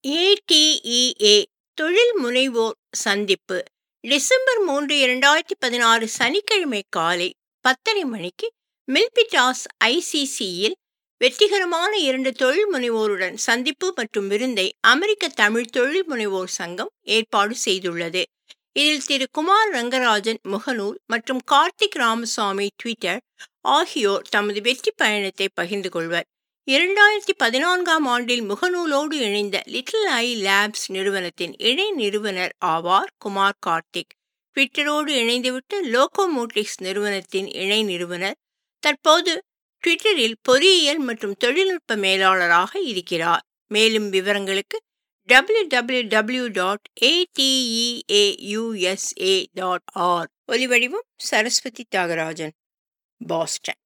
ATEA தொழில் முனைவோர் சந்திப்பு டிசம்பர் மூன்று இரண்டாயிரத்தி பதினாறு சனிக்கிழமை காலை பத்தரை மணிக்கு மில்பிட்டாஸ் ஐசிசியில் வெற்றிகரமான இரண்டு தொழில் முனைவோருடன் சந்திப்பு மற்றும் விருந்தை அமெரிக்க தமிழ் தொழில் முனைவோர் சங்கம் ஏற்பாடு செய்துள்ளது இதில் திரு குமார் ரங்கராஜன் முகநூல் மற்றும் கார்த்திக் ராமசாமி ட்விட்டர் ஆகியோர் தமது வெற்றி பயணத்தை பகிர்ந்து கொள்வர் இரண்டாயிரத்தி பதினான்காம் ஆண்டில் முகநூலோடு இணைந்த லிட்டில் ஐ லேப்ஸ் நிறுவனத்தின் இணை நிறுவனர் ஆவார் குமார் கார்த்திக் ட்விட்டரோடு இணைந்துவிட்டு லோகோமோட்டிக்ஸ் நிறுவனத்தின் இணை நிறுவனர் தற்போது ட்விட்டரில் பொறியியல் மற்றும் தொழில்நுட்ப மேலாளராக இருக்கிறார் மேலும் விவரங்களுக்கு W W W dot ATEAUSA dot R ஒலிவடிவம் சரஸ்வதி தியாகராஜன் பாஸ்டன்